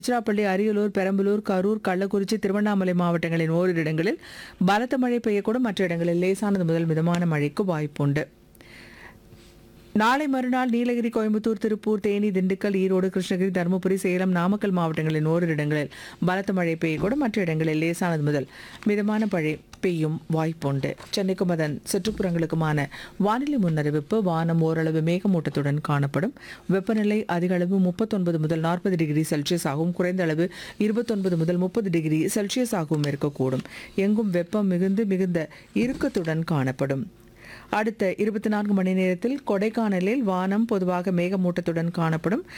திருச்சிராப்பள்ளி அரியலூர் பெரம்பலூர் கரூர் கள்ளக்குறிச்சி திருவண்ணாமலை மாவட்டங்களின் ஓரிரு இடங்களில் பலத்த மழை பெய்யக்கூடும் மற்ற இடங்களில் லேசானது முதல் மிதமான மழைக்கு வாய்ப்புண்டு நாளை மறுநாள் நீலகிரி கோயம்புத்தூர் திருப்பூர் தேனி திண்டுக்கல் ஈரோடு கிருஷ்ணகிரி தருமபுரி சேலம் நாமக்கல் மாவட்டங்களின் ஓரிரு இடங்களில் பலத்த மழை பெய்யக்கூடும் மற்ற இடங்களில் லேசானது முதல் மிதமான மழை பெய்யும் வாய்ப்புண்டு சென்னைக்கும் அதன் சுற்றுப்புறங்களுக்குமான வானிலை முன்னறிவிப்பு வானம் ஓரளவு மேகமூட்டத்துடன் காணப்படும் வெப்பநிலை அதிக அளவு முப்பத்தொன்பது முதல் நாற்பது டிகிரி செல்சியஸ் ஆகவும் குறைந்த அளவு இருபத்தொன்பது முதல் முப்பது டிகிரி செல்சியஸ் ஆகவும் இருக்கக்கூடும் எங்கும் வெப்பம் மிகுந்து மிகுந்த இறுக்கத்துடன் காணப்படும் அடுத்த இருபத்தி நான்கு மணி நேரத்தில் கொடைக்கானலில் வானம் பொதுவாக மேகமூட்டத்துடன் காணப்படும்